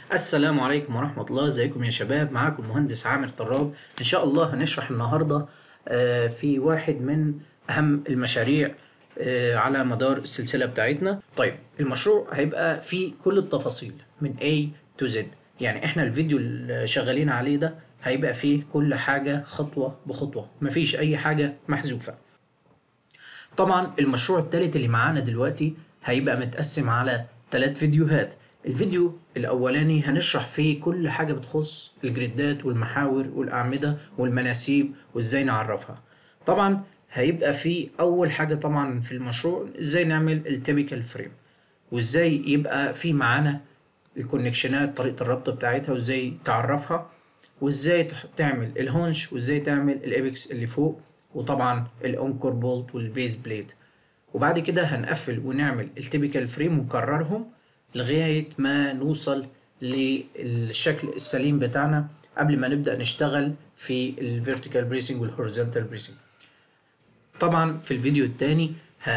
السلام عليكم ورحمة الله ازيكم يا شباب معاكم المهندس عامر طراب ان شاء الله هنشرح النهاردة آه، في واحد من اهم المشاريع آه، على مدار السلسلة بتاعتنا طيب المشروع هيبقى فيه كل التفاصيل من A to Z يعني احنا الفيديو اللي شغالين عليه ده هيبقى فيه كل حاجة خطوة بخطوة مفيش اي حاجة محذوفة طبعا المشروع التالت اللي معانا دلوقتي هيبقى متقسم على ثلاث فيديوهات الفيديو الأولاني هنشرح فيه كل حاجة بتخص الجريدات والمحاور والأعمدة والمناسيب وإزاي نعرفها طبعا هيبقى فيه أول حاجة طبعا في المشروع إزاي نعمل التيبيكال فريم وإزاي يبقى في معانا الكونكشنات طريقة الربط بتاعتها وإزاي تعرفها وإزاي تح- تعمل الهونش وإزاي تعمل الإبكس اللي فوق وطبعا الأنكور بولت والبيز بليد وبعد كده هنقفل ونعمل التيبيكال فريم ونكررهم لغاية ما نوصل للشكل السليم بتاعنا قبل ما نبدأ نشتغل في الفيرتيكال بريسنج والهوريزونتال بريسنج طبعا في الفيديو التاني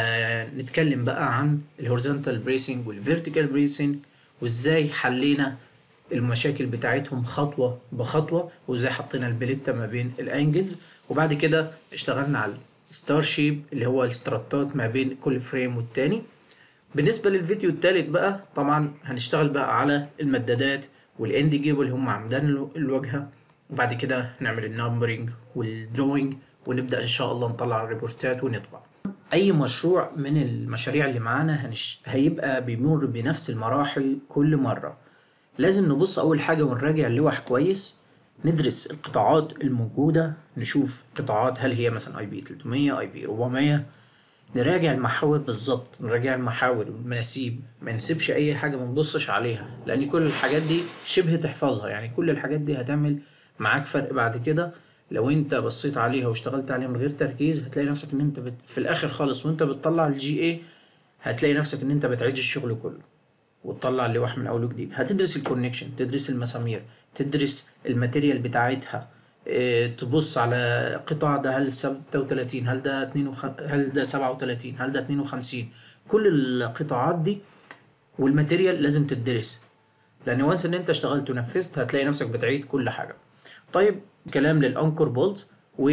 هنتكلم بقى عن الهوريزونتال بريسنج والفيرتيكال بريسنج وازاي حلينا المشاكل بتاعتهم خطوة بخطوة وازاي حطينا البليتة ما بين الانجلز وبعد كده اشتغلنا على الستار شيب اللي هو الستراتات ما بين كل فريم والتاني بالنسبة للفيديو التالت بقى طبعا هنشتغل بقى على المدادات والاند جيبل اللي هم عمدان الو- الواجهة وبعد كده نعمل النمبرينج والدروينج ونبدأ إن شاء الله نطلع الريبورتات ونطبع أي مشروع من المشاريع اللي معانا هنش... هيبقى بيمر بنفس المراحل كل مرة لازم نبص أول حاجة ونراجع اللوح كويس ندرس القطاعات الموجودة نشوف قطاعات هل هي مثلا اي بي 300 اي بي 400 نراجع المحاور بالظبط نراجع المحاور والمناسيب ما نسيبش اي حاجه ما نبصش عليها لان كل الحاجات دي شبه تحفظها يعني كل الحاجات دي هتعمل معاك فرق بعد كده لو انت بصيت عليها واشتغلت عليها من غير تركيز هتلاقي نفسك ان انت بت... في الاخر خالص وانت بتطلع الجي اي هتلاقي نفسك ان انت بتعيد الشغل كله وتطلع اللوح من اول وجديد هتدرس الكونكشن تدرس المسامير تدرس الماتيريال بتاعتها إيه، تبص على قطاع ده هل 36 هل ده 52 هل ده 37 هل ده 52 كل القطاعات دي والماتيريال لازم تدرس لان وانس ان انت اشتغلت ونفذت هتلاقي نفسك بتعيد كل حاجه طيب كلام للانكر بولت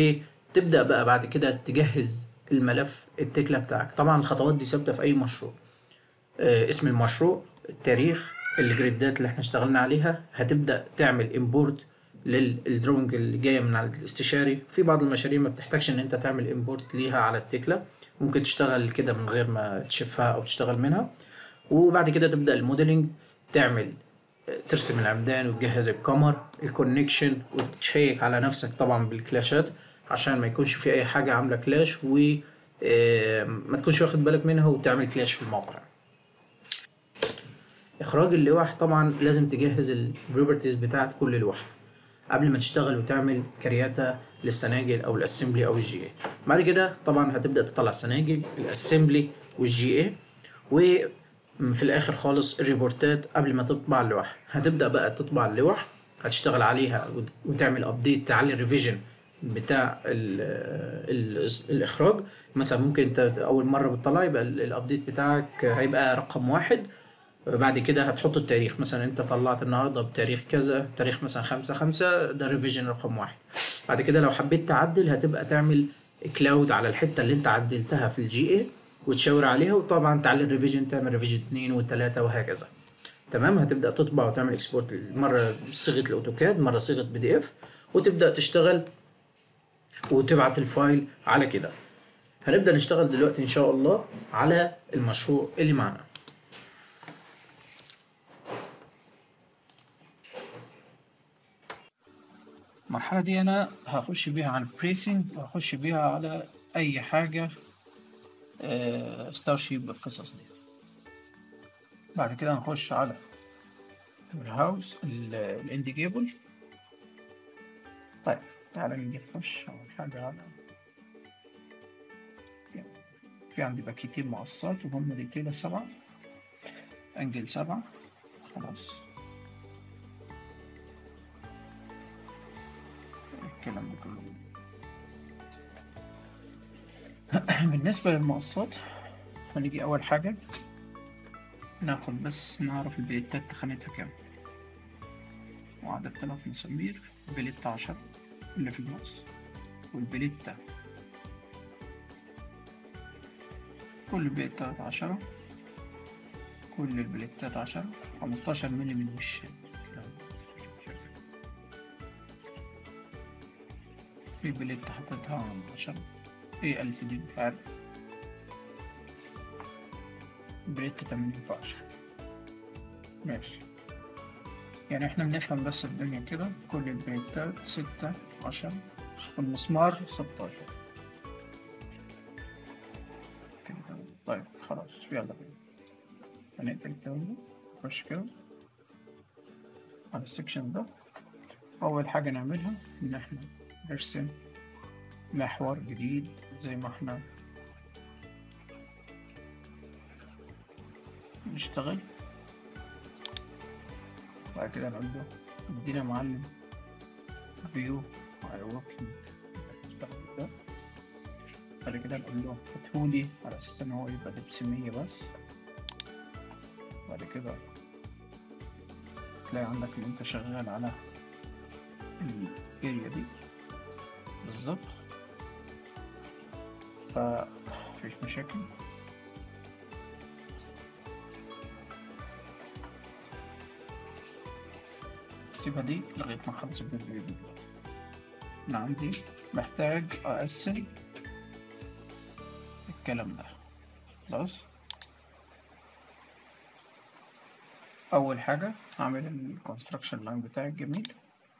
وتبدا بقى بعد كده تجهز الملف التكله بتاعك طبعا الخطوات دي ثابته في اي مشروع آه، اسم المشروع التاريخ الجريدات اللي احنا اشتغلنا عليها هتبدأ تعمل امبورت للدرونج اللي جايه من على الاستشاري في بعض المشاريع ما بتحتاجش ان انت تعمل امبورت ليها على التكله ممكن تشتغل كده من غير ما تشفها او تشتغل منها وبعد كده تبدأ الموديلنج تعمل آه، ترسم العمدان وتجهز الكمر الكونكشن وتشيك على نفسك طبعا بالكلاشات عشان ما يكونش في اي حاجه عامله كلاش و آه، ما تكونش واخد بالك منها وتعمل كلاش في الموقع اخراج اللوح طبعا لازم تجهز البروبرتيز بتاعت كل لوحه قبل ما تشتغل وتعمل كرياتا للسناجل او الاسمبلي او الجي اي بعد كده طبعا هتبدا تطلع السناجل الاسمبلي والجي اي وفي الاخر خالص الريبورتات قبل ما تطبع اللوح هتبدا بقى تطبع اللوح هتشتغل عليها وت- وتعمل ابديت تعلي الريفيجن بتاع ال ال الاخراج مثلا ممكن انت اول مره بتطلع يبقى ال- الابديت بتاعك هيبقى رقم واحد بعد كده هتحط التاريخ مثلا انت طلعت النهارده بتاريخ كذا تاريخ مثلا خمسة خمسة ده ريفيجن رقم واحد بعد كده لو حبيت تعدل هتبقى تعمل كلاود على الحته اللي انت عدلتها في الجي اي وتشاور عليها وطبعا تعلي الريفيجن تعمل ريفيجن اتنين وتلاتة وهكذا تمام هتبدا تطبع وتعمل اكسبورت مره بصيغه الاوتوكاد مره صيغه بي دي اف وتبدا تشتغل وتبعت الفايل على كده هنبدا نشتغل دلوقتي ان شاء الله على المشروع اللي معنا المرحلة دي أنا هخش بيها على البريسنج وهخش بيها على أي حاجة ستار شيب بالقصص دي بعد كده هنخش على الهاوس الاند جيبل طيب تعالى نجي نخش أول حاجة على في عندي باكيتين مقصات وهم دي كده سبعة أنجل سبعة خلاص الكلام ده كله بالنسبة للمقصات هنيجي أول حاجة ناخد بس نعرف البيتات تخانتها كام وعدد تلات مسامير بليتة عشرة اللي في النص والبليتة كل البليتات عشرة كل البليتات عشرة خمستاشر مللي من وش في بليت حطيتها عشرة ايه ألف دي مش عارف بليتة تمانين في عشرة ماشي يعني احنا بنفهم بس الدنيا كده كل البليتات ستة عشرة والمسمار ستاشر كده. طيب خلاص يلا بينا هنقفل الكلام ده نخش كده على السكشن ده أول حاجة نعملها إن احنا نرسم محور جديد زي ما احنا نشتغل بعد كده نقول له ادينا معلم فيو على وركينج ده بعد كده نقول له هاتهولي على اساس ان هو يبقى بسمية بس بعد كده تلاقي عندك ان انت شغال على الاريا دي بالظبط فمفيش مشاكل سيبها دي لغاية ما اخلص الفيديو دي انا عندي محتاج اقسم الكلام ده خلاص اول حاجة هعمل الكونستراكشن لاين بتاعي الجميل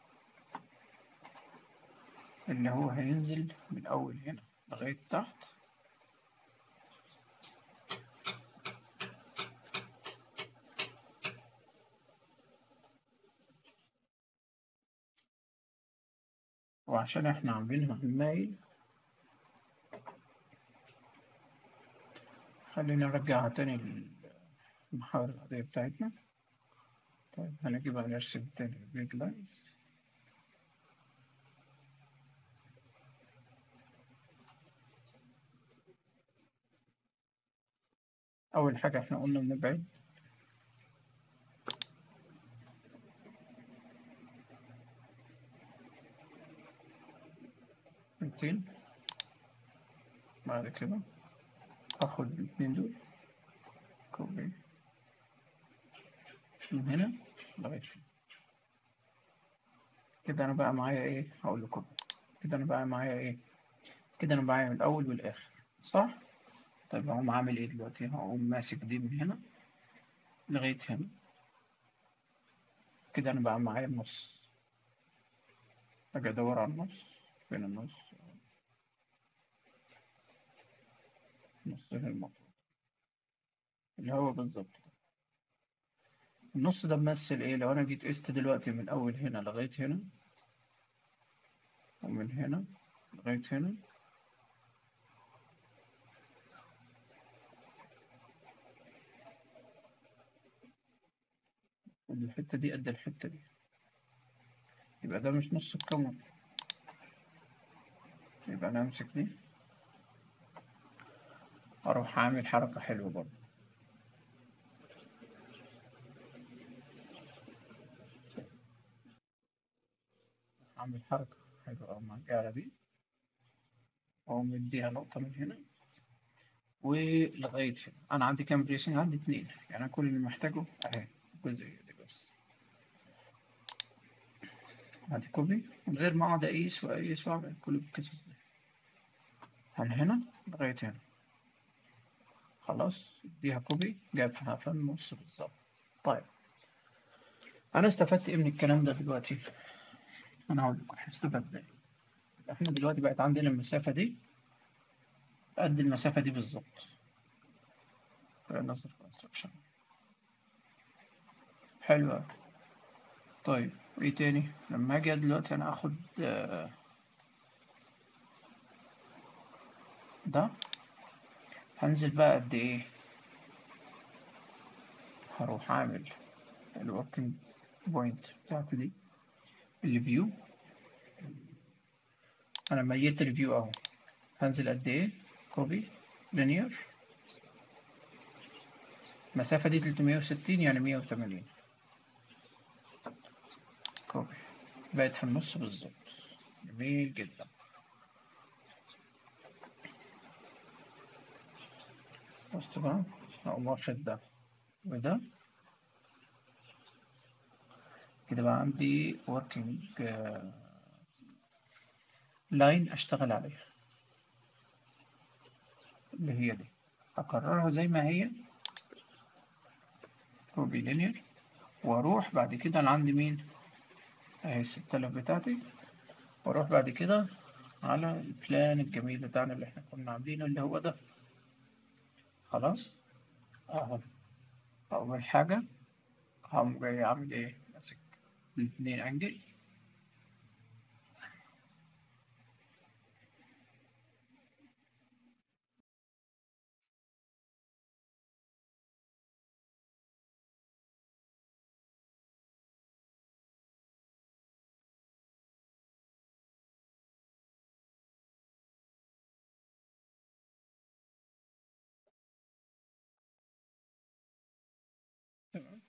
اللي هو هينزل من اول هنا لغاية تحت وعشان احنا عاملينها بالمايل خلينا نرجعها تاني للمحاور العادية بتاعتنا طيب هنجيبها نرسم تاني الجريد لاين أول حاجة احنا قلنا بنبعد ميتين بعد كده اخد الاتنين دول كوبي من هنا لغاية هنا كده انا بقى معايا ايه هقول لكم كده انا بقى معايا ايه كده انا معايا من الاول والاخر صح طيب هقوم عامل ايه دلوقتي هقوم ماسك دي من هنا لغاية هنا كده انا بقى معايا النص اجي ادور على النص فين النص نص المطلوب اللي هو بالظبط النص ده بيمثل ايه لو انا جيت قست دلوقتي من اول هنا لغاية هنا ومن هنا لغاية هنا الحتة دي قد الحتة دي يبقى ده مش نص الكاميرا يبقى انا امسك دي اروح اعمل حركة حلوة برضه اعمل حركة حلوة او على دي او مديها نقطة من هنا ولغاية هنا انا عندي كام بريسنج عندي اتنين يعني انا كل اللي محتاجه اهي الجزئية دي بس ادي كوبي من غير ما اقعد اقيس واقيس واعمل كل القصص دي من هنا لغاية هنا خلاص اديها كوبي جابها في النص بالظبط طيب انا استفدت ايه من الكلام ده دلوقتي انا هقول لكم احنا استفدنا ايه احنا دلوقتي بقت عندنا المسافة دي قد المسافة دي بالظبط نظر كونستراكشن حلو أوي طيب وايه تاني لما اجي دلوقتي انا اخد آه، ده هنزل بقى قد ايه هروح اعمل الوركينج بوينت بتاعتي دي الفيو انا ميلت الفيو اهو هنزل قد ايه كوبي لينير المسافة دي 360 يعني 180 كوبي بقت في النص بالظبط جميل جدا بص بقى هقوم واخد ده وده كده بقى عندي working لاين اشتغل عليها اللي هي دي هكررها زي ما هي كوبي لينير واروح بعد كده انا عندي مين اهي الستة آلاف بتاعتي واروح بعد كده على البلان الجميل بتاعنا اللي احنا كنا عاملينه اللي هو ده خلاص اهو اول حاجة هقوم جاي عامل ايه ماسك الاتنين انجل تمام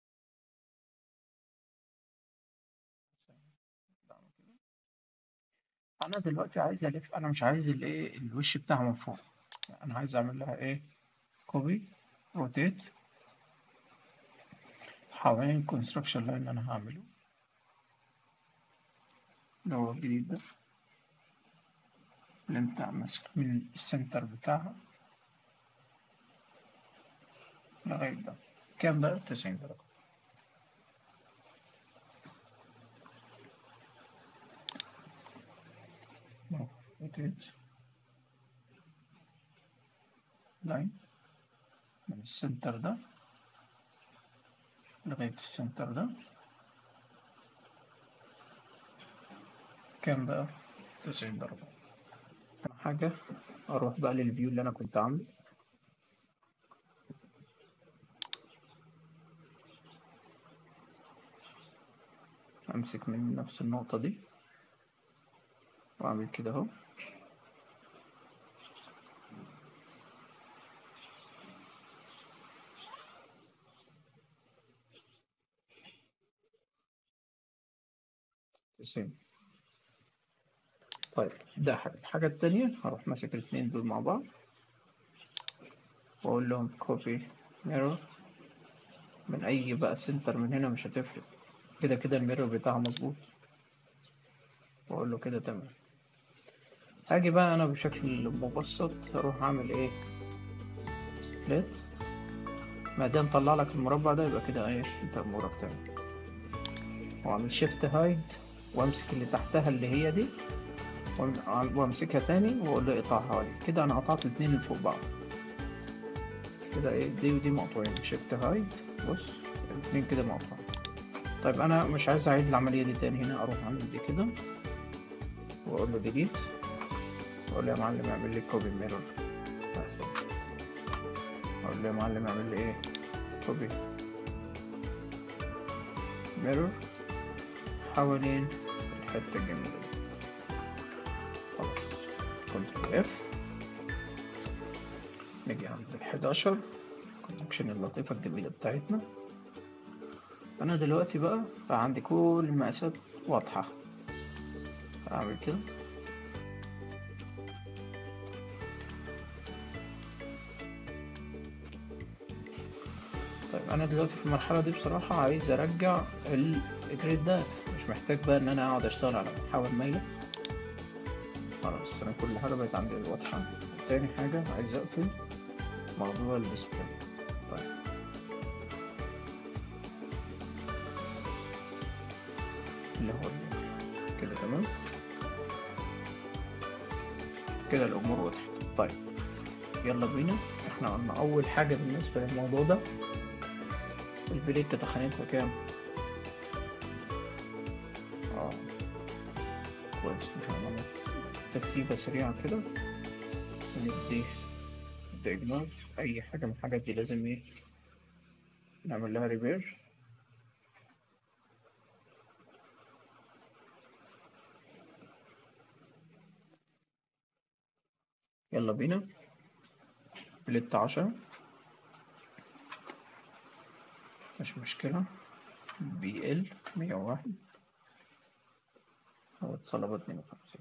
انا دلوقتي عايز الف انا مش عايز الايه الوش بتاعها من فوق انا عايز اعمل لها ايه كوبي روتيت حوالين الكونستراكشن لاين اللي انا هعمله اللي هو الجديد ده اللي انت ماسك من السنتر بتاعها لغاية ده كام بقى تسعين درجة روتيت لاين من السنتر ده لغاية السنتر ده كام بقى تسعين درجة حاجة أروح بقى للفيو اللي أنا كنت عامله أمسك من نفس النقطة دي وأعمل كده أهو تسعين طيب ده حاجة الحاجة التانية هروح ماسك الاتنين دول مع بعض وأقول لهم كوبي ميرور من أي بقى سنتر من هنا مش هتفرق كده كده الميرور بتاعها مظبوط وأقول له كده تمام هاجي بقى أنا بشكل مبسط هروح أعمل إيه سبليت ما دام طلع لك المربع ده يبقى كده إيه أنت أمورك تمام وأعمل شيفت هايد وأمسك اللي تحتها اللي هي دي وامسكها تاني واقول له اقطعها لي كده انا قطعت الاتنين اللي فوق بعض كده ايه دي ودي مقطوعين شيفت هايد بص الاتنين كده مقطوعين طيب انا مش عايز اعيد العمليه دي تاني هنا اروح اعمل دي كده واقول له ديليت واقول له يا معلم اعمل لي كوبي ميرور اقول له يا معلم اعمل لي ايه كوبي ميرور حوالين الحته الجميله دي خلاص كنترول اف نيجي عند الحداشر الكونكشن اللطيفة الجميلة بتاعتنا أنا دلوقتي بقى بقى عندي كل المقاسات واضحة أعمل كده طيب أنا دلوقتي في المرحلة دي بصراحة عايز أرجع الجريد ده مش محتاج بقى إن أنا أقعد أشتغل على محاور مايلة خلاص انا كل حاجه بقت عندي واضحه تاني حاجه عايز اقفل موضوع الديسبلاي طيب اللي هو كده تمام كده الامور وضحت طيب يلا بينا احنا قلنا اول حاجه بالنسبه للموضوع ده البليت تخانتها كام اه كويس ان شاء الله ترتيبة سريعة كده ندي إجنور أي حاجة من الحاجات دي لازم إيه نعمل لها ريبير يلا بينا بلت عشرة مش مشكلة بي ال مية وواحد هو اتصل اتنين وخمسين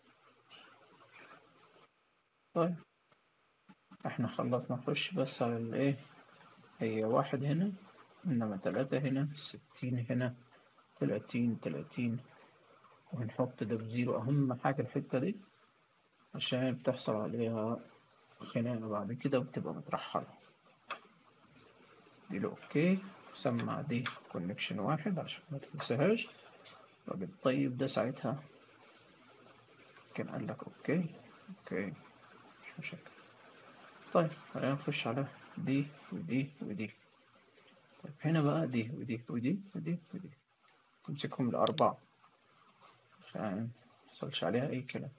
طيب احنا خلصنا نخش بس على الايه هي واحد هنا انما تلاتة هنا ستين هنا تلاتين تلاتين وهنحط ده بزيرو اهم حاجة الحتة دي عشان بتحصل عليها خناقة بعد كده وبتبقى مترحلة دي له اوكي سمع دي كونكشن واحد عشان ما تنساهاش الراجل طيب ده ساعتها كان قال لك اوكي اوكي مش مشاكل طيب خلينا نخش على دي ودي ودي طيب هنا بقى دي ودي ودي ودي ودي تمسكهم الأربعة عشان ميحصلش عليها أي كلام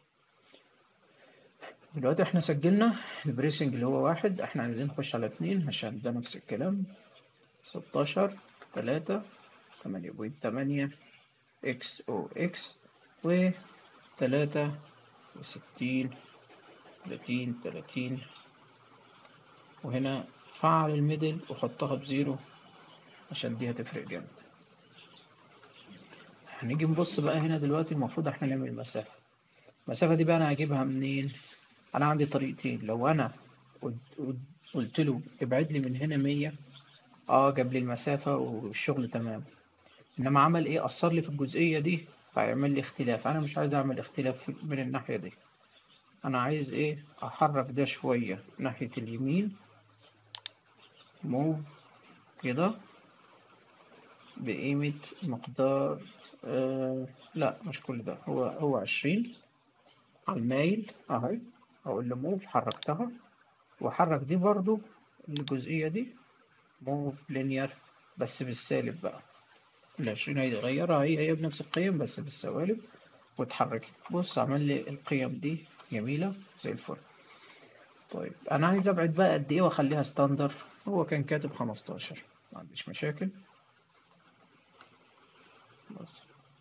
دلوقتي احنا سجلنا البريسنج اللي هو واحد احنا عايزين نخش على اتنين عشان ده نفس الكلام ستاشر تلاتة تمانية بوينت تمانية اكس او اكس وتلاتة وستين تلاتين تلاتين وهنا فعل الميدل وحطها بزيرو عشان دي هتفرق جامد هنيجي نبص بقى هنا دلوقتي المفروض احنا نعمل مسافة المسافة دي بقى انا هجيبها منين انا عندي طريقتين لو انا قلت له ابعد لي من هنا مية اه جاب لي المسافة والشغل تمام انما عمل ايه اثر لي في الجزئية دي فيعمل لي اختلاف انا مش عايز اعمل اختلاف من الناحية دي انا عايز ايه احرك ده شوية ناحية اليمين موف كده بقيمة مقدار آه لا مش كل ده هو هو عشرين على المايل اهي اقول له موف حركتها وحرك دي برضو الجزئية دي موف لينير بس بالسالب بقى العشرين هيتغيرها هي هي بنفس القيم بس بالسوالب واتحركت بص عمل لي القيم دي جميلة زي الفل طيب أنا عايز أبعد بقى قد إيه وأخليها ستاندر هو كان كاتب خمستاشر ما عنديش مشاكل بص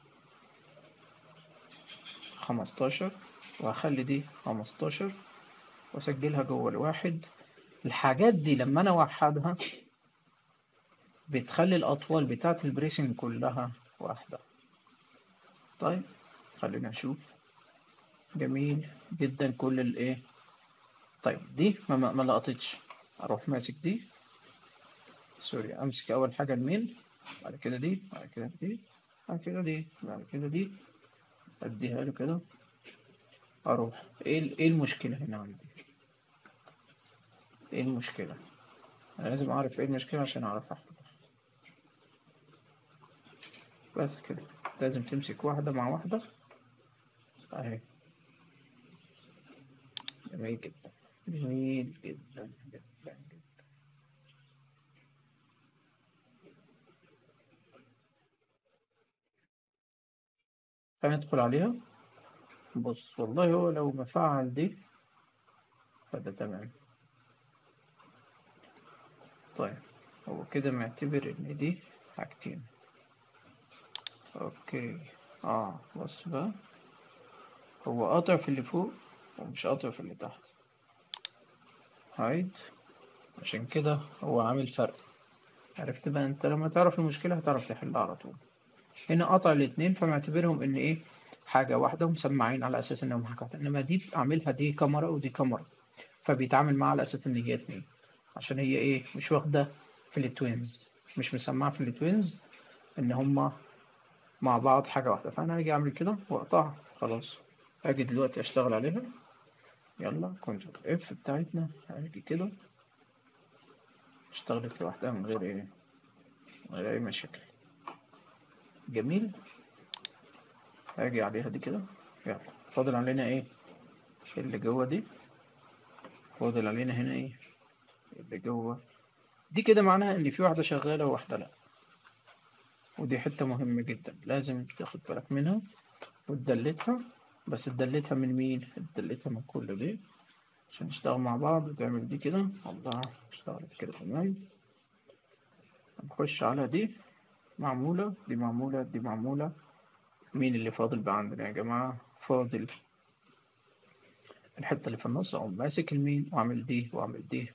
خمستاشر وهخلي دي خمستاشر وأسجلها جوه الواحد الحاجات دي لما أنا أوحدها بتخلي الأطوال بتاعة البريسنج كلها واحدة طيب خلينا نشوف جميل جدا كل الايه طيب دي ما ما لقطتش اروح ماسك دي سوري امسك اول حاجه المين بعد كده دي بعد كده دي بعد كده دي بعد كده دي اديها له كده اروح ايه ايه المشكله هنا عندي ايه المشكله انا لازم اعرف ايه المشكله عشان اعرف احل بس كده لازم تمسك واحده مع واحده اهي جميل جدا جميل جدا جدا جدا هندخل عليها بص والله هو لو مفعل دي فده تمام طيب هو كده معتبر ان دي حاجتين اوكي اه بص بقى هو قاطع في اللي فوق ومش قاطع في اللي تحت هايد عشان كده هو عامل فرق عرفت بقى انت لما تعرف المشكلة هتعرف تحلها على طول هنا قطع الاتنين فمعتبرهم ان ايه حاجة واحدة ومسمعين على اساس انهم حاجة واحدة انما دي اعملها دي كاميرا ودي كاميرا فبيتعامل معاها على اساس ان هي اتنين عشان هي ايه مش واخدة في التوينز مش مسمعة في التوينز ان هما مع بعض حاجة واحدة فانا هاجي اعمل كده واقطعها خلاص اجي دلوقتي اشتغل عليها يلا كنترول اف بتاعتنا هاجي كده اشتغلت لوحدها من غير ايه من غير اي مشاكل جميل هاجي عليها دي كده يلا فاضل علينا ايه اللي جوه دي فاضل علينا هنا ايه اللي جوه دي كده معناها ان في واحدة شغالة وواحدة لا ودي حتة مهمة جدا لازم تاخد بالك منها وتدلتها بس تدلتها من مين تدلتها من كل دي عشان نشتغل مع بعض وتعمل دي كده الله اشتغلت كده تمام نخش على دي معمولة دي معمولة دي معمولة مين اللي فاضل بقى عندنا يا جماعة فاضل الحتة اللي في النص أقوم ماسك المين وأعمل دي وأعمل دي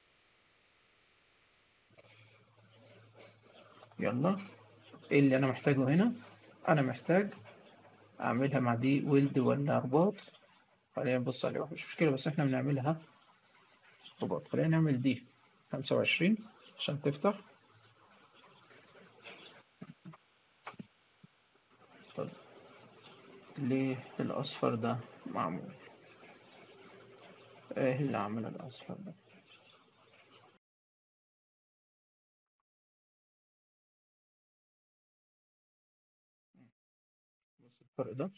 يلا إيه اللي أنا محتاجه هنا أنا محتاج اعملها مع دي ويلد ولا رباط خلينا نبص عليها مش مشكلة بس احنا بنعملها رباط خلينا نعمل دي خمسة وعشرين عشان تفتح طيب ليه الأصفر ده معمول ايه اللي عمل الأصفر ده بص الفرق ده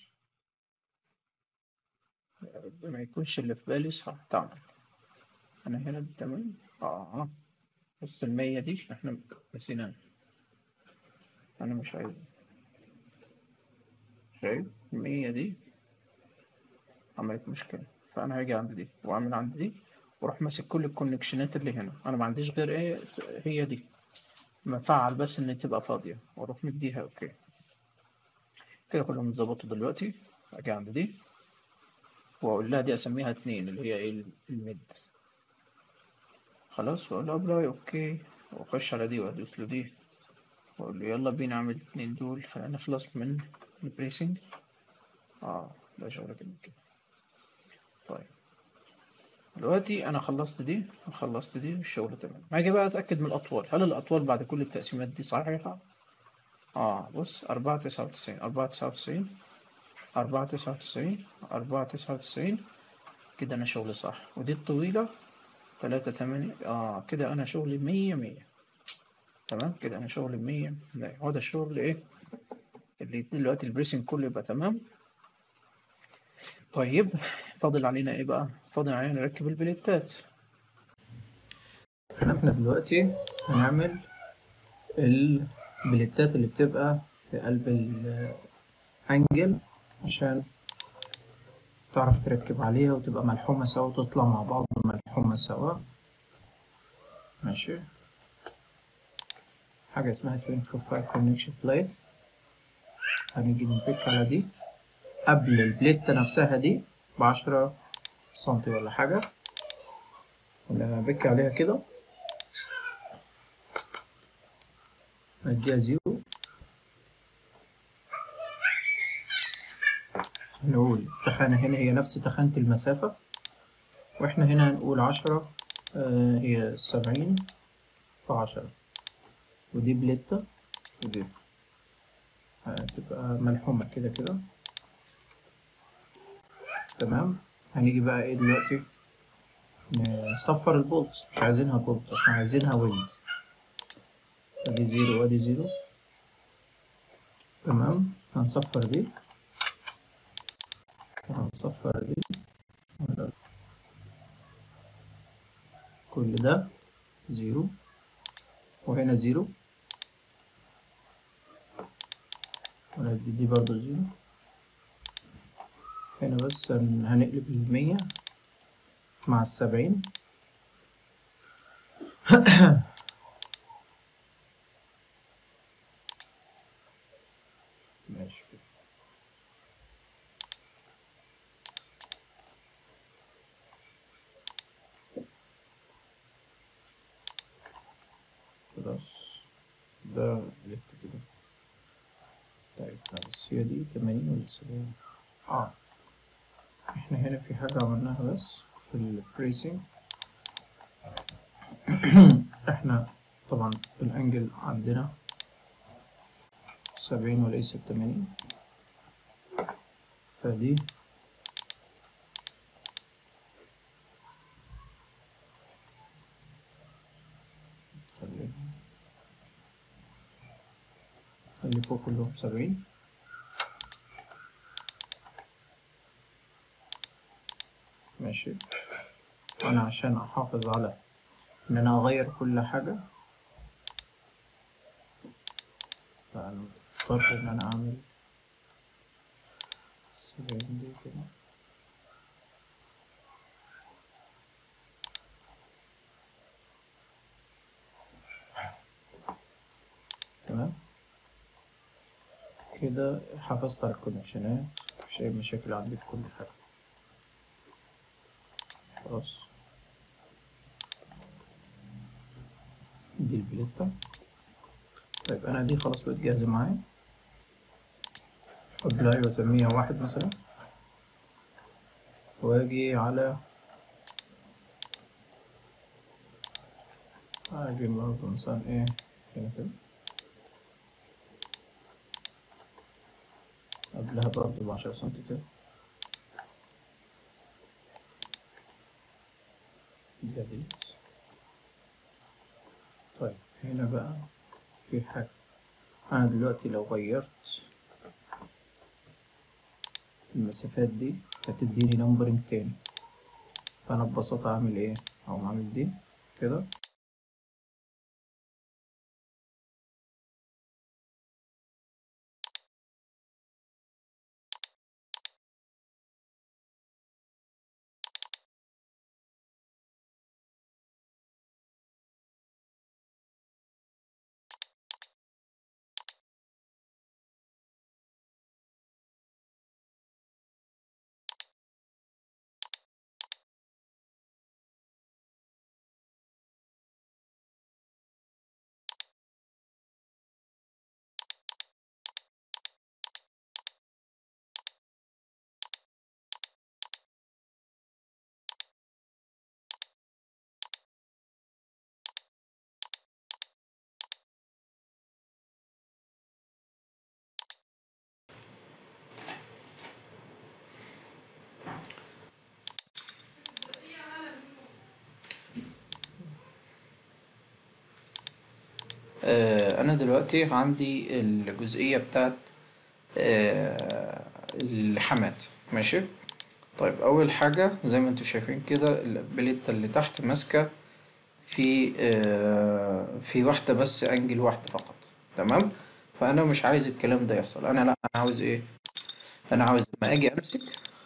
ما يكونش اللي في بالي صح تعمل أنا هنا دي تمام اه بص المية دي احنا نسينا أنا مش عايز شايف المية دي عملت مشكلة فأنا هاجي عند دي وأعمل عند دي وأروح ماسك كل الكونكشنات اللي هنا أنا ما عنديش غير إيه هي دي مفعل بس إن تبقى فاضية وأروح مديها أوكي كده كلهم اتظبطوا دلوقتي أجي عند دي وأقول لها دي أسميها اتنين اللي هي إيه الميد خلاص وأقول له أبلاي أوكي وأخش على دي وأدوس له دي وأقول له يلا بينا أعمل الاتنين دول خلينا نخلص من البريسنج اه ده شغل كده كده طيب دلوقتي انا خلصت دي وخلصت دي والشغل تمام هاجي بقى اتاكد من الاطوال هل الاطوال بعد كل التقسيمات دي صحيحه اه بص أربعة تسعة وتسعين أربعة تسعة وتسعين أربعة تسعة وتسعين أربعة تسعة وتسعين كده أنا شغلي صح ودي الطويلة تلاتة تمانية اه كده أنا شغلي مية مية تمام كده أنا شغلي مية مية هو ده الشغل إيه اللي دلوقتي البريسنج كله يبقى تمام طيب فاضل علينا ايه بقى فاضل علينا نركب البليتات احنا دلوقتي هنعمل البليتات اللي بتبقى في قلب الانجل عشان تعرف تركب عليها وتبقى ملحومة سوا وتطلع مع بعض ملحومة سوا ماشي حاجة اسمها twin profile connection plate هنيجي نبيك على دي قبل البليتة نفسها دي بعشرة سنتي ولا حاجة ولا بك عليها كده نديها زيرو نقول تخانة هنا هي نفس تخانة المسافة واحنا هنا هنقول عشرة آه هي سبعين في عشرة ودي بليتة ودي هتبقى ملحومة كده كده تمام هنيجي بقى ايه دلوقتي نصفر البولت مش عايزينها بولت احنا عايزينها ويند ادي زيرو وادي زيرو تمام هنصفر دي هنصفر دي كل ده زيرو وهنا زيرو وندي دي برضو زيرو هنا بس هنقلب المية مع السبعين ماشي كده خلاص ده لك كده طيب بس هي دي تمانين ولا سبعين اه احنا هنا في حاجة عملناها بس في البريسنج احنا طبعا الانجل عندنا سبعين وليس التمانين فدي خلي فوق كلهم سبعين ماشي انا عشان احافظ على ان انا اغير كل حاجة فانا اخترت ان انا اعمل سبعين دي كده تمام كده حافظت على الكونكشنات مفيش اي مشاكل عندي في كل حاجة خلاص دي البليتة طيب انا دي خلاص بقت جاهزة معايا ابلاي واسميها واحد مثلا واجي على اجي برضه مثلا ايه هنا كده قبلها برضه بعشرة سنتي كده دي دي طيب هنا بقى في حاجة أنا دلوقتي لو غيرت المسافات دي هتديني نمبرنج تاني فأنا ببساطة أعمل إيه؟ أقوم عامل دي كده آه، انا دلوقتي عندي الجزئية بتاعت آه، اللحامات ماشي طيب اول حاجة زي ما انتوا شايفين كده البليتة اللي تحت ماسكة في آه، في واحدة بس انجل واحدة فقط تمام فانا مش عايز الكلام ده يحصل انا لا انا عاوز ايه انا عاوز لما اجي امسك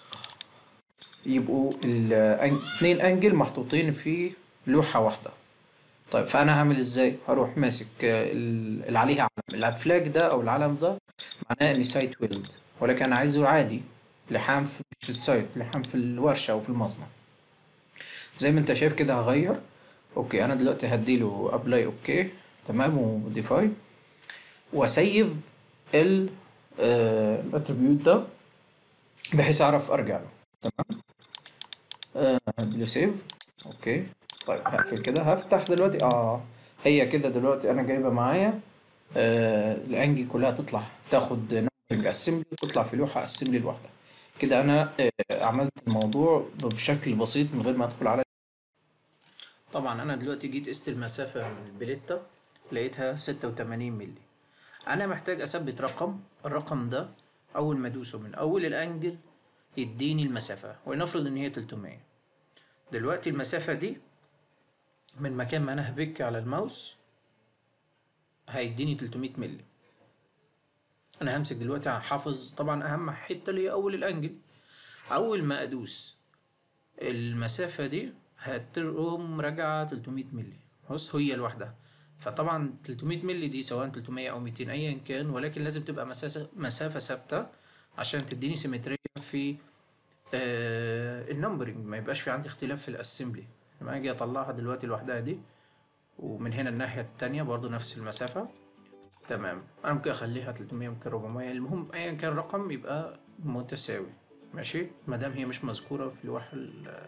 يبقوا الاتنين انجل محطوطين في لوحة واحدة طيب فانا هعمل ازاي هروح ماسك آه، ال- اللي عليها علم الفلاج ده او العلم ده معناه اني سايت ويلد ولكن انا عايزه عادي لحام في في السايت لحام في الورشة او في المصنع زي ما انت شايف كده هغير اوكي انا دلوقتي هديله ابلاي اوكي تمام وديفاي واسيف ال الاتريبيوت ده بحيث اعرف ارجع له تمام آه، هديله سيف اوكي طيب هقفل كده هفتح دلوقتي اه هي كده دلوقتي انا جايبه معايا آه الانجل كلها تطلع تاخد نمبرنج اسمبلي وتطلع في لوحه اسمبلي لوحدها كده انا آه عملت الموضوع بشكل بسيط من غير ما ادخل على طبعا انا دلوقتي جيت قست المسافه من البليته لقيتها 86 مللي انا محتاج اثبت رقم الرقم ده اول ما ادوسه من اول الانجل يديني المسافه ولنفرض ان هي 300 دلوقتي المسافه دي من مكان ما انا هبك على الماوس هيديني 300 مللي انا همسك دلوقتي حافظ طبعا اهم حته اللي هي اول الانجل اول ما ادوس المسافه دي هتقوم راجعه 300 مللي بص هي لوحدها فطبعا 300 مللي دي سواء 300 او 200 ايا كان ولكن لازم تبقى مسافه مسافه ثابته عشان تديني سيمتريه في آه النمبرنج ما يبقاش في عندي اختلاف في الاسمبلي لما اجي اطلعها دلوقتي لوحدها دي ومن هنا الناحيه التانية برضو نفس المسافه تمام انا ممكن اخليها 300 ممكن 400 المهم ايا كان الرقم يبقى متساوي ماشي ما دام هي مش مذكوره في لوح ال-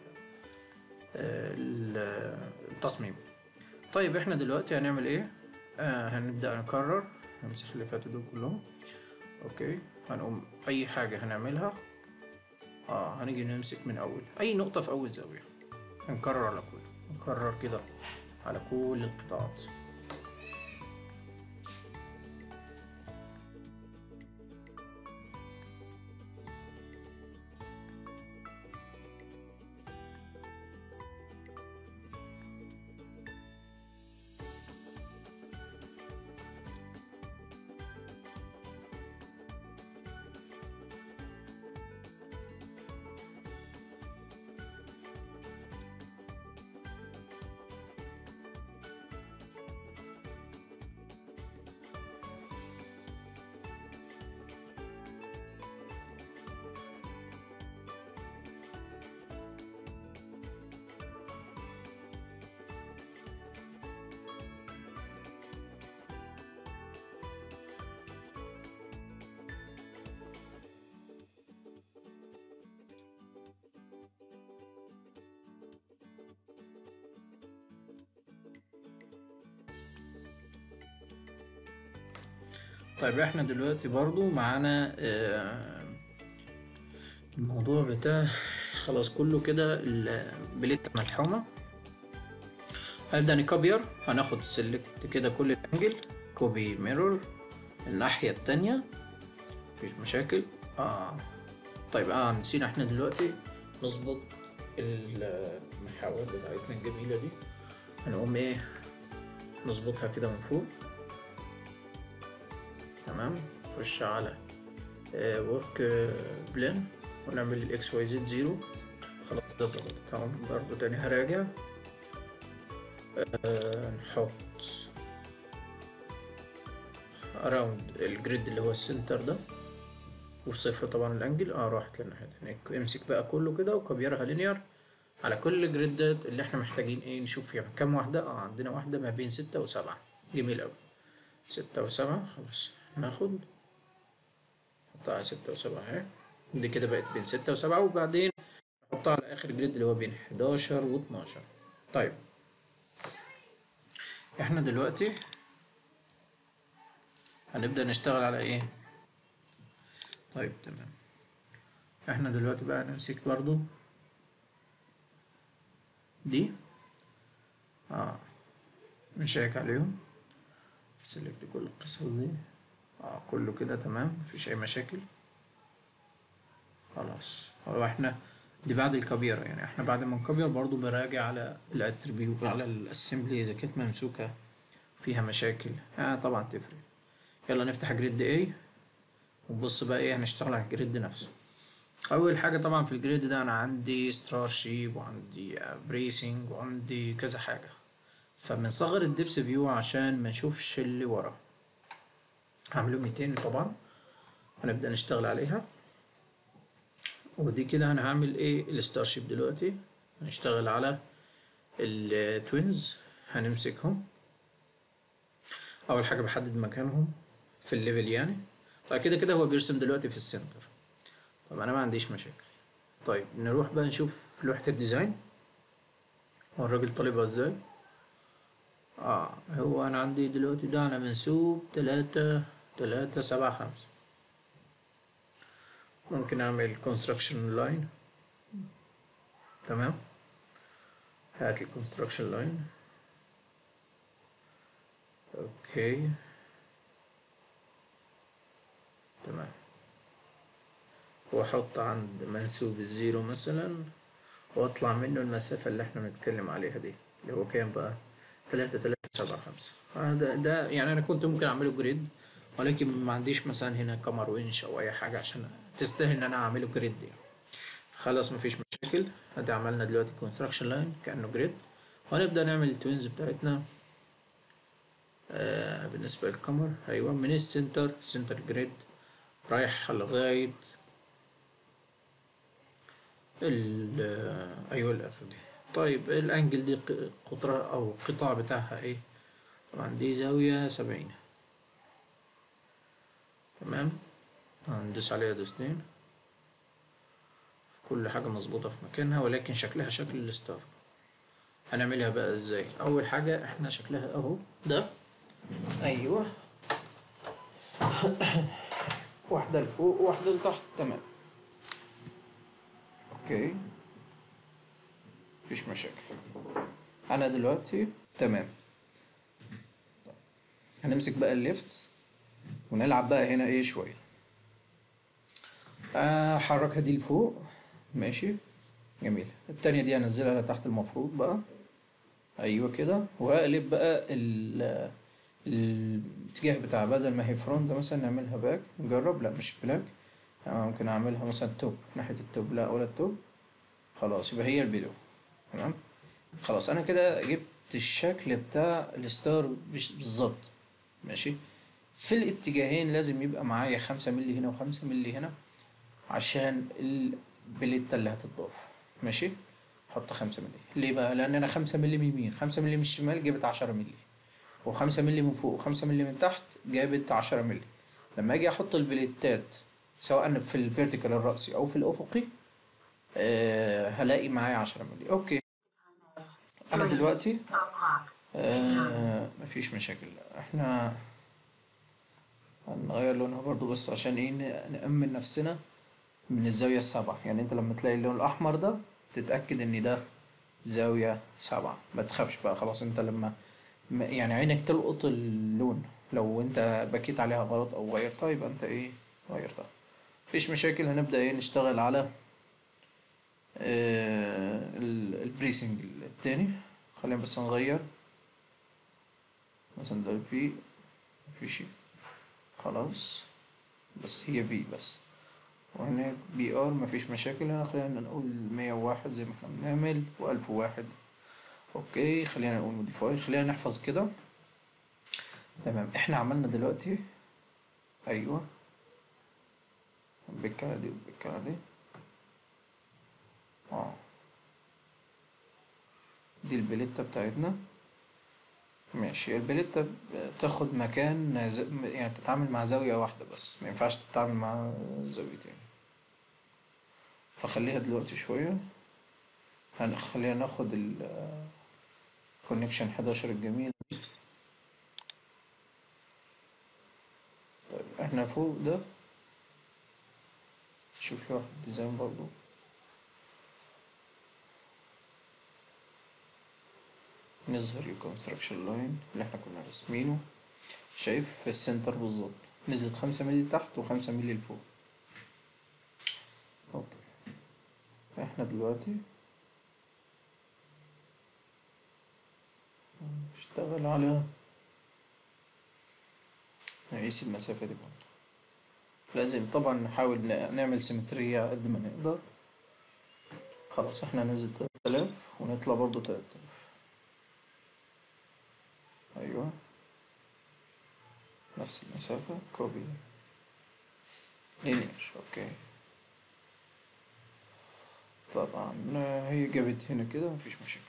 ال- التصميم طيب احنا دلوقتي هنعمل ايه آه هنبدا نكرر نمسح اللي فاتوا دول كلهم اوكي هنقوم اي حاجه هنعملها اه هنيجي نمسك من اول اي نقطه في اول زاويه هنكرر على كل نكرر كده على كل القطاعات طيب احنا دلوقتي برضو معانا آه، الموضوع بتاع خلاص كله كده البليت ملحومة هنبدأ نكوبير هناخد سيلكت كده كل الانجل كوبي ميرور الناحية التانية مفيش مشاكل اه طيب اه نسينا احنا دلوقتي نظبط المحاور بتاعتنا الجميلة دي هنقوم ايه نظبطها كده من فوق تمام نخش على ورك بلان ونعمل الاكس واي زد زيرو خلاص ده ظبط تمام برضه تاني هراجع آه نحط اراوند الجريد اللي هو السنتر ده وصفر طبعا الانجل اه راحت للناحية هناك امسك بقى كله كده وكبيرها لينير على كل الجريدات اللي احنا محتاجين ايه نشوف فيها كام واحدة اه عندنا واحدة ما بين ستة وسبعة جميل اوي ستة وسبعة خلاص ناخد نحطها على ستة وسبعة اهي دي كده بقت بين ستة وسبعة وبعدين نحطها على آخر جريد اللي هو بين حداشر واتناشر طيب احنا دلوقتي هنبدأ نشتغل على ايه طيب تمام احنا دلوقتي بقى نمسك برضو دي اه نشيك عليهم سيلكت كل القصص دي اه كله كده تمام مفيش اي مشاكل خلاص هو احنا دي بعد الكبيرة يعني احنا بعد ما نكبر برضو براجع على الاتريبيوت على الاسمبلي اذا كانت ممسوكة فيها مشاكل اه طبعا تفرق يلا نفتح جريد ايه ونبص بقى ايه هنشتغل على الجريد نفسه اول حاجة طبعا في الجريد ده انا عندي ستار شيب وعندي بريسنج وعندي كذا حاجة فبنصغر الدبس فيو عشان ما نشوفش اللي ورا هعمله 200 طبعا هنبدأ نشتغل عليها ودي كده انا هعمل ايه الستار شيب دلوقتي هنشتغل على التوينز هنمسكهم اول حاجة بحدد مكانهم في الليفل يعني طيب كده كده هو بيرسم دلوقتي في السنتر طب انا ما عنديش مشاكل طيب نروح بقى نشوف لوحة الديزاين هو الراجل طالبها ازاي اه هو انا عندي دلوقتي ده على منسوب تلاتة تلاتة سبعة خمسة ممكن اعمل construction line تمام هات الكونستراكشن لاين اوكي تمام واحط عند منسوب الزيرو مثلا واطلع منه المسافة اللي احنا بنتكلم عليها دي اللي هو كام بقى تلاتة تلاتة سبعة خمسة ده, ده يعني انا كنت ممكن اعمله جريد ولكن ما عنديش مثلا هنا كامر وينش او اي حاجة عشان تستاهل ان انا اعمله جريد يعني خلاص مفيش مشاكل ادي عملنا دلوقتي كونستراكشن لاين كأنه جريد وهنبدأ نعمل التوينز بتاعتنا آه بالنسبة للكامر ايوه من السنتر سنتر جريد رايح لغاية ال ايوه الاخر دي طيب الانجل دي قطرها او القطاع بتاعها ايه طبعا دي زاوية سبعين تمام هندوس عليها دوستين كل حاجة مظبوطة في مكانها ولكن شكلها شكل الستار هنعملها بقى ازاي اول حاجة احنا شكلها اهو ده ايوه واحدة لفوق وواحدة لتحت تمام اوكي مفيش مشاكل انا دلوقتي تمام هنمسك بقى الليفت ونلعب بقى هنا ايه شوية احركها دي لفوق ماشي جميل التانية دي هنزلها لتحت المفروض بقى ايوه كده واقلب بقى ال الاتجاه بتاع بدل ما هي فرونت مثلا نعملها باك نجرب لا مش بلاك ممكن اعملها مثلا توب ناحية التوب لا ولا التوب خلاص يبقى هي البيلو تمام خلاص انا كده جبت الشكل بتاع الستار بالظبط ماشي في الاتجاهين لازم يبقى معايا خمسة ملي هنا وخمسة ملي هنا عشان البليتة اللي هتضاف ماشي حط خمسة ملي ليه بقى لان انا خمسة ملي من اليمين خمسة ملي من الشمال جابت عشرة ملي وخمسة ملي من فوق وخمسة ملي من تحت جابت عشرة ملي لما اجي احط البليتات سواء في الفيرتيكال الرأسي او في الافقي أه هلاقي معايا عشرة ملي اوكي انا دلوقتي أه مفيش مشاكل احنا هنغير لونها برضو بس عشان ايه ن- نأمن نفسنا من الزاوية السبعة يعني انت لما تلاقي اللون الأحمر ده تتأكد ان ده زاوية سبعة ما تخافش بقى خلاص انت لما م- يعني عينك تلقط اللون لو انت بكيت عليها غلط او غيرتها يبقى انت ايه غيرتها مفيش مشاكل هنبدأ ايه نشتغل على آه، ال- البريسنج التاني خلينا بس نغير مثلا ده في مفيش خلاص بس هي في بس وهناك بي ار مفيش مشاكل هنا خلينا نقول مية وواحد زي ما احنا بنعمل وألف وواحد اوكي خلينا نقول موديفاي خلينا نحفظ كده تمام احنا عملنا دلوقتي ايوه بالكلمة دي وبالكلمة دي اه دي البليتة بتاعتنا ماشي البليتة تاخد مكان ز- يعني تتعامل مع زاوية واحدة بس ما ينفعش تتعامل مع زاويتين فخليها دلوقتي شوية هن- خلينا ناخد ال كونكشن 11 الجميل طيب احنا فوق ده شوف في واحد ديزاين برضو نظهر الكونستراكشن لاين اللي احنا كنا راسمينه شايف في السنتر بالظبط نزلت خمسة مللي تحت وخمسة مللي لفوق اوكي احنا دلوقتي نشتغل على نقيس المسافة دي برضه لازم طبعا نحاول ن- نعمل سيمترية قد ما نقدر خلاص احنا ننزل تلات آلاف ونطلع برضه تلات آلاف أيوه نفس المسافة كوبي لينير اوكي طبعا آه، هي جابت هنا كده مفيش مشاكل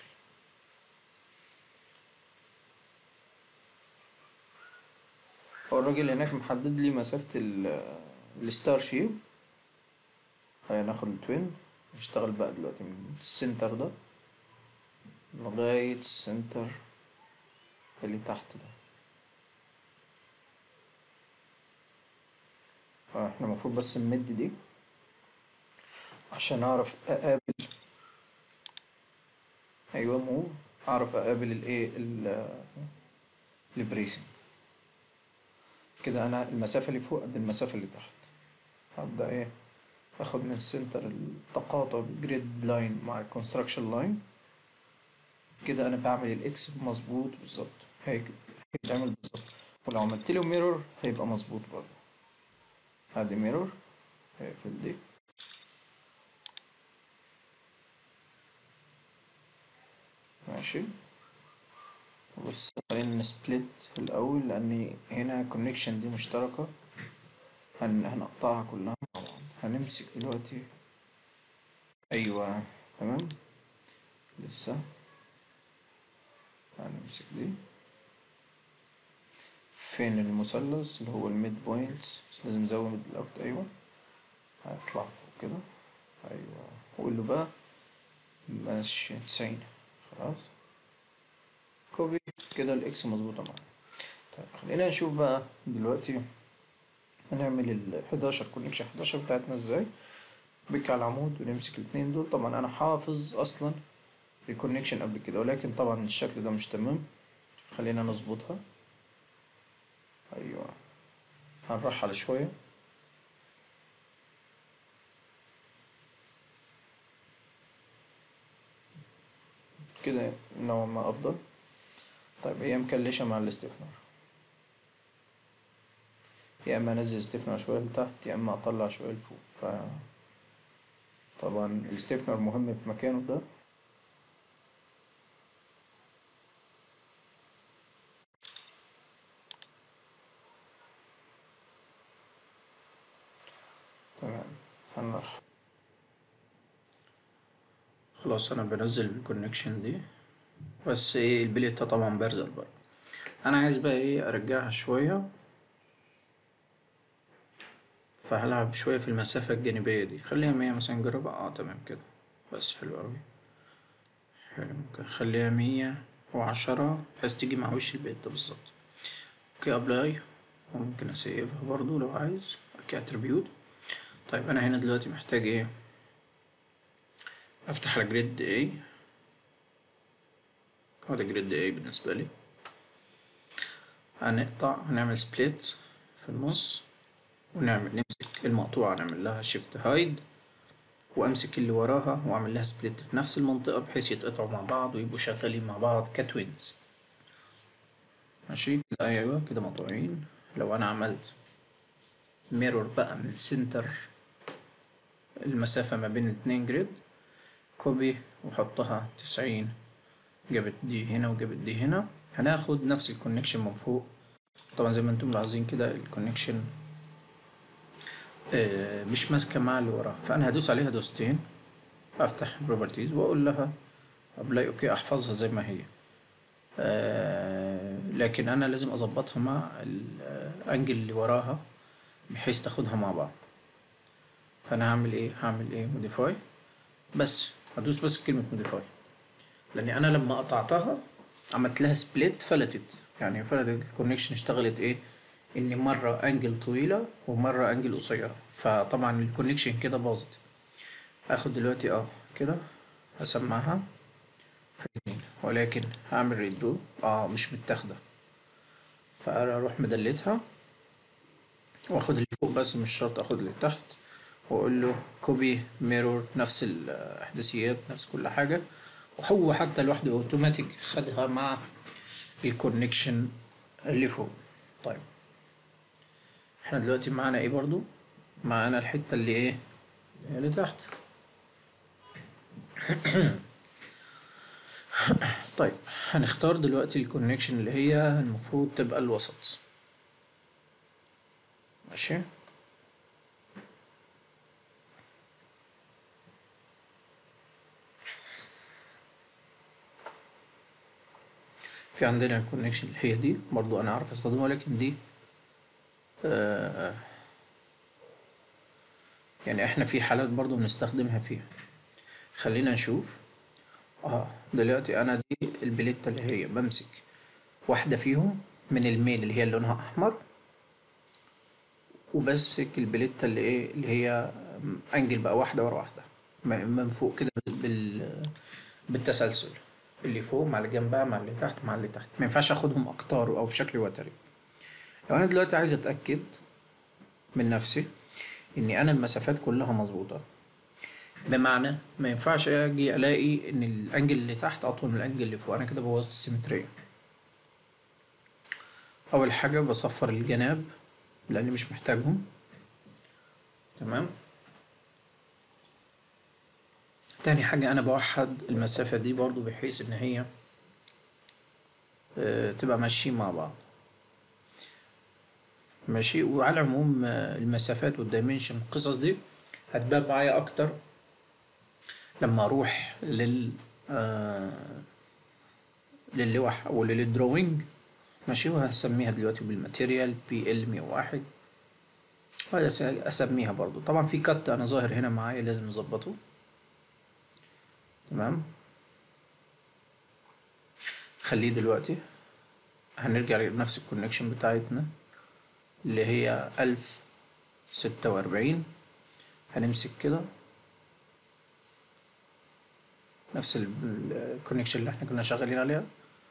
هو الراجل هناك محدد لي مسافة ال الستار شيب خلينا ناخد التوين نشتغل بقى دلوقتي من السنتر ده لغاية السنتر اللي تحت ده فاحنا المفروض بس نمد دي عشان اعرف اقابل ايوه موف اعرف اقابل الايه ال- البريسنج كده انا المسافة اللي فوق قد المسافة اللي تحت هبدأ ايه اخد من السنتر التقاطع الجريد لاين مع الكونستراكشن لاين كده انا بعمل الاكس مظبوط بالظبط هيك هيتعمل بالظبط ولو عملت له ميرور هيبقى مظبوط برضه ادي ميرور هيقفل دي ماشي بس خلينا نسبلت الأول لأن هنا كونكشن دي مشتركة هن... هنقطعها كلها مع بعض هنمسك دلوقتي أيوة تمام لسه هنمسك دي فين المثلث اللي هو الميد بوينت بس لازم نزود الأكت أيوة هيطلع فوق كده أيوة وقول له بقى ماشي تسعين خلاص كوبي كده الإكس مظبوطة معانا طيب خلينا نشوف بقى دلوقتي هنعمل ال 11 كونكشن 11 بتاعتنا ازاي بك على العمود ونمسك الاتنين دول طبعا انا حافظ اصلا الكونكشن قبل كده ولكن طبعا الشكل ده مش تمام خلينا نظبطها ايوه هنرحل شوية كده نوعا ما افضل طيب هي مكلشة مع الاستفنار يا اما انزل استفنر شوية لتحت يا اما اطلع شوية لفوق ف طبعا الاستفنر مهم في مكانه ده تمام هنروح خلاص انا بنزل الكونكشن دي بس ايه البليتة طبعا بارزة لبره انا عايز بقى ايه ارجعها شوية فهلعب شوية في المسافة الجانبية دي خليها مية مثلا نجربها اه تمام كده بس حلو اوي حلو ممكن خليها مية وعشرة بحيث تيجي مع وش البيت ده بالظبط اوكي ابلاي ممكن اسيفها برضو لو عايز كاتريبيوت طيب انا هنا دلوقتي محتاج ايه افتح على جريد A هذا جريد A بالنسبة لي هنقطع هنعمل سبليت في النص ونعمل نمسك المقطوعة نعمل لها شيفت هايد وامسك اللي وراها واعمل لها سبليت في نفس المنطقة بحيث يتقطعوا مع بعض ويبقوا شغالين مع بعض كتوينز ماشي كده ايوه كده مقطوعين لو انا عملت ميرور بقى من سنتر المسافة ما بين الاتنين جريد كوبي وحطها تسعين جابت دي هنا وجابت دي هنا هناخد نفس الكونكشن من فوق طبعا زي ما انتم ملاحظين كده الكونكشن آه مش ماسكة مع اللي وراها فأنا هدوس عليها دوستين أفتح بروبرتيز وأقول لها أبلاي أوكي أحفظها زي ما هي آه لكن أنا لازم أظبطها مع الأنجل اللي وراها بحيث تاخدها مع بعض فأنا هعمل إيه هعمل إيه موديفاي بس هدوس بس كلمة موديفاي لأن أنا لما قطعتها عملت لها سبليت فلتت يعني فلتت الكونكشن اشتغلت إيه إن مرة أنجل طويلة ومرة أنجل قصيرة فطبعا الكونكشن كده باظت هاخد دلوقتي اه كده هسمعها في الاتنين ولكن هعمل ريدرو اه مش متاخدة فأروح مدلتها واخد اللي فوق بس مش شرط اخد اللي تحت واقول له كوبي ميرور نفس الاحداثيات نفس كل حاجه وهو حتى لوحده اوتوماتيك خدها مع الكونكشن اللي فوق طيب احنا دلوقتي معانا ايه برضو معانا الحته اللي ايه اللي تحت طيب هنختار دلوقتي الكونكشن اللي هي المفروض تبقى الوسط ماشي في عندنا الكونكشن اللي هي دي برضو انا عارف استخدمها ولكن دي آه يعني احنا في حالات برضو بنستخدمها فيها خلينا نشوف اه دلوقتي انا دي البليتة اللي هي بمسك واحدة فيهم من المين اللي هي اللي لونها احمر وبمسك البليتة اللي ايه اللي هي انجل بقى واحدة ورا واحدة من فوق كده بال بالتسلسل اللي فوق مع اللي جنبها مع اللي تحت مع اللي تحت ما ينفعش اخدهم اقطار او بشكل وتري لو انا دلوقتي عايز اتاكد من نفسي اني انا المسافات كلها مظبوطه بمعنى ما ينفعش اجي الاقي ان الانجل اللي تحت اطول من الانجل اللي فوق انا كده بوظت السيمتريه اول حاجه بصفر الجناب لاني مش محتاجهم تمام تاني حاجة أنا بوحد المسافة دي برضو بحيث إن هي آه تبقى ماشيين مع بعض ماشي وعلى العموم آه المسافات والدايمنشن القصص دي هتبان معايا أكتر لما أروح لل آه للوح أو للدروينج ماشي وهسميها دلوقتي بالماتيريال بي ال 101 وهذا أسميها برضو طبعا في كت أنا ظاهر هنا معايا لازم نظبطه تمام خليه دلوقتي هنرجع لنفس الكونكشن بتاعتنا اللي هي ألف ستة وأربعين هنمسك كده نفس الكونكشن اللي احنا كنا شغالين عليها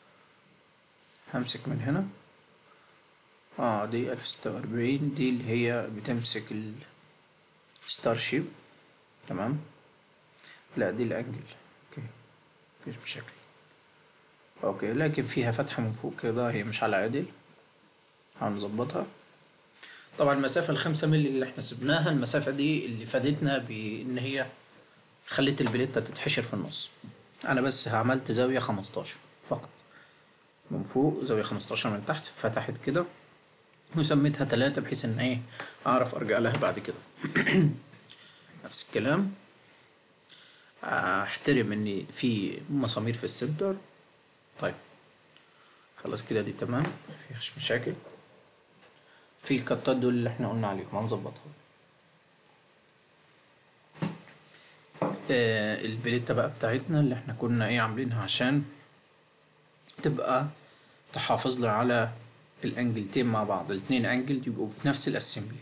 همسك من هنا اه دي ألف ستة وأربعين دي اللي هي بتمسك الستار شيب تمام لا دي الأنجل اوكي مفيش مشاكل اوكي لكن فيها فتحة من فوق كده هي مش على عدل هنظبطها طبعا المسافة الخمسة مللي اللي احنا سبناها المسافة دي اللي فادتنا بان هي خلت البليتة تتحشر في النص انا بس عملت زاوية خمستاشر فقط من فوق زاوية خمستاشر من تحت فتحت كده وسميتها تلاتة بحيث ان ايه اعرف ارجع لها بعد كده نفس الكلام احترم ان في مسامير في السنتر طيب خلاص كده دي تمام مفيش مشاكل في الكتات دول اللي احنا قلنا عليهم هنظبطها آه البليتة بقى بتاعتنا اللي احنا كنا ايه عاملينها عشان تبقى تحافظ لي على الانجلتين مع بعض الاتنين انجل يبقوا في نفس الاسمبلي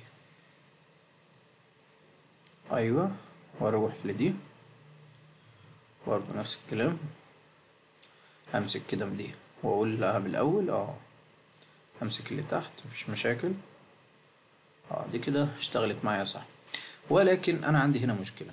ايوه واروح لدي برضه نفس الكلام همسك كده من دي واقول لها بالاول اه همسك اللي تحت مفيش مشاكل اه دي كده اشتغلت معايا صح ولكن انا عندي هنا مشكله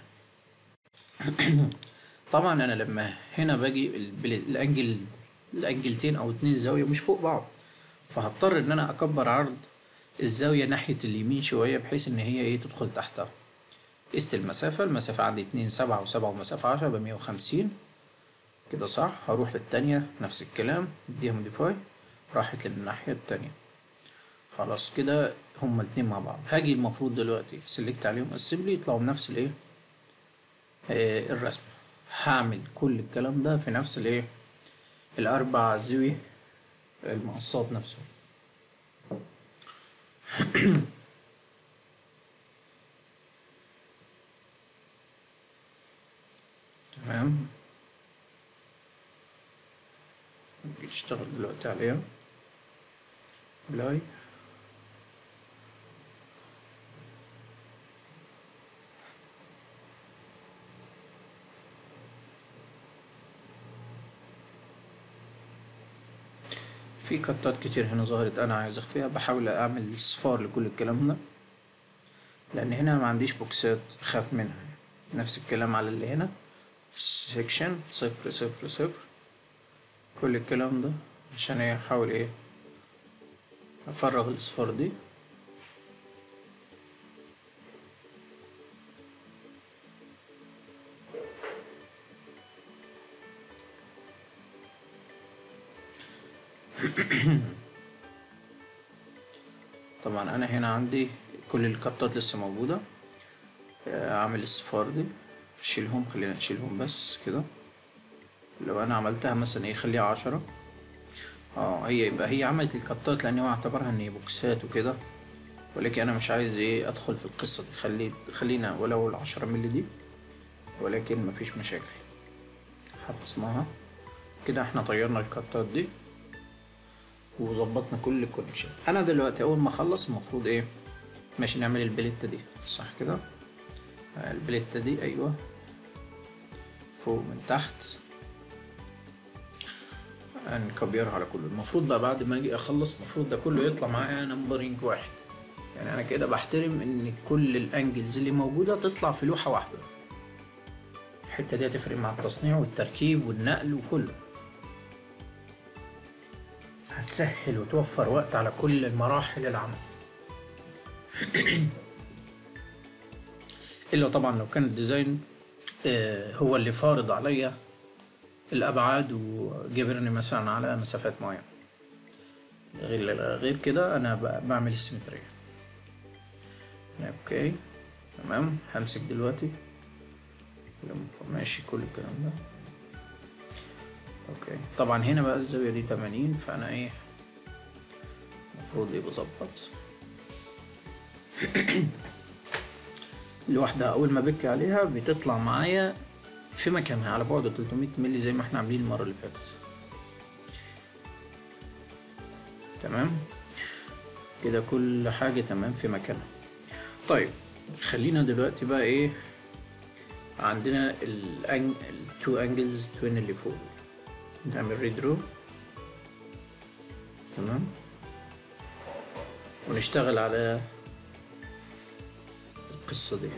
طبعا انا لما هنا باجي ال- الانجل الانجلتين او اتنين زاويه مش فوق بعض فهضطر ان انا اكبر عرض الزاويه ناحيه اليمين شويه بحيث ان هي ايه تدخل تحتها قست المسافه المسافه عندي اتنين سبعة وسبعة ومسافه عشرة بمية وخمسين كده صح هروح للتانية نفس الكلام اديها موديفاي راحت للناحية التانية خلاص كده هما الاتنين مع بعض هاجي المفروض دلوقتي سيلكت عليهم اسمبلي يطلعوا بنفس الايه آه الرسمة هعمل كل الكلام ده في نفس الايه الاربع زاوية المقصات نفسهم تمام نيجي نشتغل دلوقتي عليها بلاي في كتات كتير هنا ظهرت انا عايز اخفيها بحاول اعمل صفار لكل الكلام ده لان هنا ما عنديش بوكسات اخاف منها نفس الكلام على اللي هنا سيكشن صفر صفر صفر كل الكلام ده عشان ايه احاول ايه افرغ الاصفار دي طبعا انا هنا عندي كل الكتات لسه موجودة اعمل الصفار دي اشيلهم خلينا نشيلهم بس كده لو انا عملتها مثلا ايه خليها عشرة اه هي يبقى هي عملت الكتات لان هو اعتبرها ان هي بوكسات وكده ولكن انا مش عايز ايه ادخل في القصة دي خلي خلينا ولو العشرة ملي دي ولكن مفيش مشاكل حفظناها كده احنا طيرنا الكتات دي وظبطنا كل الكونكشن انا دلوقتي اول ما اخلص المفروض ايه ماشي نعمل البليتة دي صح كده البليتة دي ايوه فوق من تحت نكبرها على كله المفروض بقى بعد ما اجي اخلص المفروض ده كله يطلع معايا نمبرينج واحد يعني انا كده بحترم ان كل الانجلز اللي موجودة تطلع في لوحة واحدة الحتة دي هتفرق مع التصنيع والتركيب والنقل وكله هتسهل وتوفر وقت على كل المراحل العمل الا طبعا لو كان الديزاين آه، هو اللي فارض عليا الابعاد وجبرني مثلا على مسافات معينه غير غير كده انا ب- بعمل السيمترية اوكي تمام همسك دلوقتي ماشي كل الكلام ده اوكي طبعا هنا بقى الزاوية دي 80 فانا ايه المفروض ايه بظبط الواحدة اول ما بك عليها بتطلع معايا في مكانها على بعد 300 مللي زي ما احنا عاملين المرة اللي فاتت تمام كده كل حاجة تمام في مكانها طيب خلينا دلوقتي بقى ايه عندنا الأنج... التو انجلز توين اللي فوق نعمل ريدرو تمام ونشتغل على القصة دي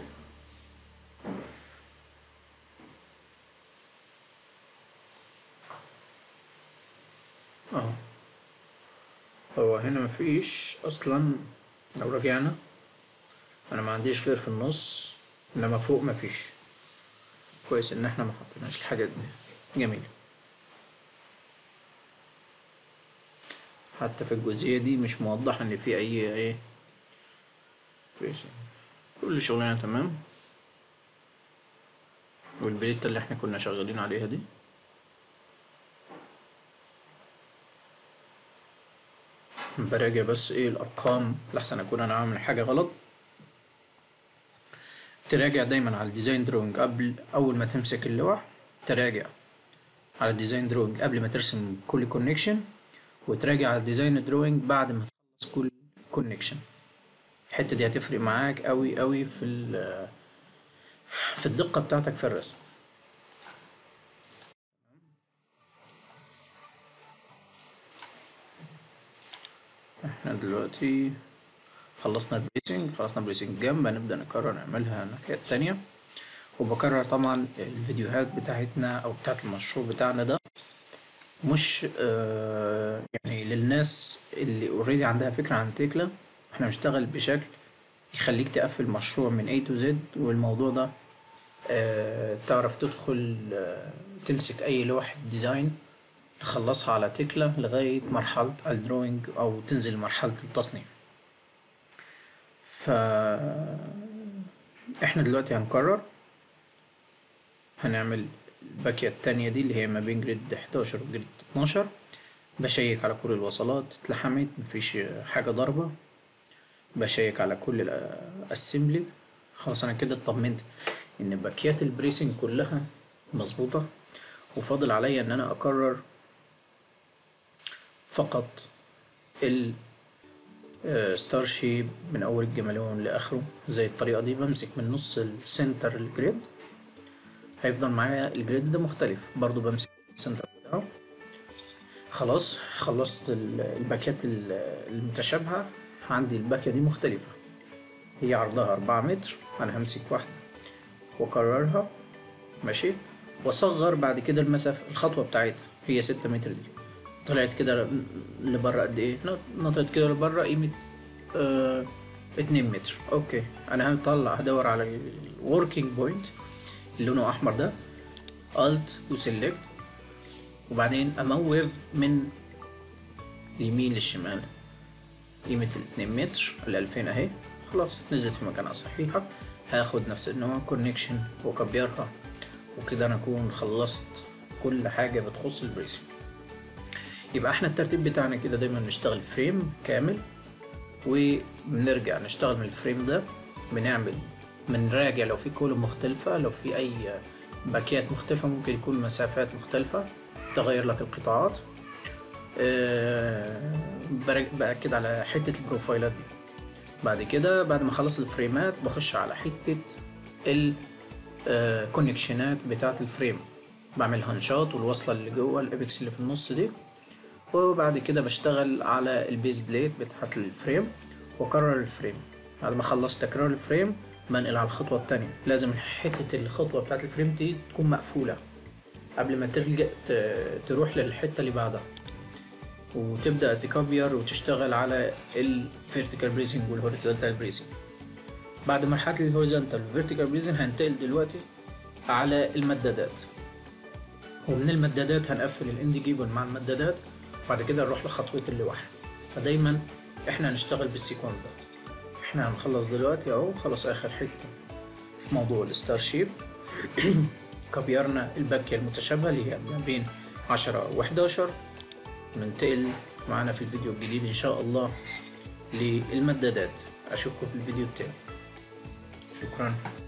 اه هو هنا مفيش اصلا لو رجعنا انا ما عنديش غير في النص انما فوق مفيش كويس ان احنا ما حطيناش الحاجات دي جميل حتى في الجزئية دي مش موضح ان في اي ايه كويس كل شغلنا تمام والبليتة اللي احنا كنا شغالين عليها دي براجع بس ايه الارقام لحسن اكون انا عامل حاجة غلط تراجع دايما على الديزاين دروينج قبل اول ما تمسك اللوح تراجع على الديزاين دروينج قبل ما ترسم كل كونكشن وتراجع الديزاين دروينج بعد ما تخلص كل كونكشن الحتة دي هتفرق معاك أوي أوي في ال- في الدقة بتاعتك في الرسم احنا دلوقتي خلصنا البريسنج خلصنا البريسنج جنب هنبدأ نكرر نعملها الناحية التانية وبكرر طبعا الفيديوهات بتاعتنا أو بتاعت المشروع بتاعنا ده مش آه يعني للناس اللي اوريدي عندها فكرة عن تكلا احنا بنشتغل بشكل يخليك تقفل مشروع من A to Z والموضوع ده آه تعرف تدخل آه تمسك أي لوحة ديزاين تخلصها على تكلا لغاية مرحلة الدروينج أو تنزل لمرحلة التصنيع ف احنا دلوقتي هنكرر هنعمل الباكية التانية دي اللي هي ما بين جريد 11 وجريد 12 بشيك على كل الوصلات اتلحمت مفيش حاجة ضاربة بشيك على كل الاسمبلي خلاص انا كده اطمنت ان باكيات البريسنج كلها مظبوطة وفاضل عليا ان انا اكرر فقط ال ستار شيب من اول الجمالون لاخره زي الطريقة دي بمسك من نص السنتر الجريد هيفضل معايا الجريد ده مختلف برضو بمسك السنتر بتاعه خلاص خلصت ال- الباكات ال- المتشابهة عندي الباكية دي مختلفة هي عرضها أربعة متر أنا همسك واحدة وأكررها ماشي وأصغر بعد كده المسافة الخطوة بتاعتها هي ستة متر دي طلعت كده لبره قد إيه؟ نطت كده لبره قيمة آه اتنين متر أوكي أنا هطلع هدور على الوركينج بوينت اللي لونه احمر ده الت وسيلكت وبعدين اموف من اليمين للشمال قيمة الاتنين متر الألفين اهي خلاص نزلت في مكانها صحيحة هاخد نفس النوع كونكشن واكبرها وكده انا اكون خلصت كل حاجة بتخص البريسنج يبقى احنا الترتيب بتاعنا كده دايما بنشتغل فريم كامل وبنرجع نشتغل من الفريم ده بنعمل بنراجع لو في كولوم مختلفة لو في أي باكيات مختلفة ممكن يكون مسافات مختلفة تغير لك القطاعات أه برك- بأكد على حتة البروفايلات دي بعد كده بعد ما أخلص الفريمات بخش على حتة الكونكشنات بتاعة الفريم بعمل هنشات والوصلة اللي جوه الابكس اللي في النص دي وبعد كده بشتغل على البيز بليت بتاعة الفريم واكرر الفريم بعد ما خلصت تكرار الفريم بنقل على الخطوة التانية لازم حتة الخطوة بتاعة الفريم دي تكون مقفولة قبل ما ترجع ت- تروح للحتة اللي بعدها وتبدأ تكبر وتشتغل على الفيرتيكال بريسنج والهوريزونتال بريسنج بعد مرحلة الهوريزونتال والفيرتيكال بريسنج هنتقل دلوقتي على المدادات ومن المدادات هنقفل الاند جيبل مع المدادات وبعد كده نروح لخطوة اللوح فدايما احنا هنشتغل بالسيكونس ده احنا هنخلص دلوقتي اهو خلاص اخر حتة في موضوع الستار شيب كبيرنا الباكية المتشابهة اللي هي ما بين عشرة وحداشر ننتقل معانا في الفيديو الجديد ان شاء الله للمدادات اشوفكم في الفيديو التاني شكرا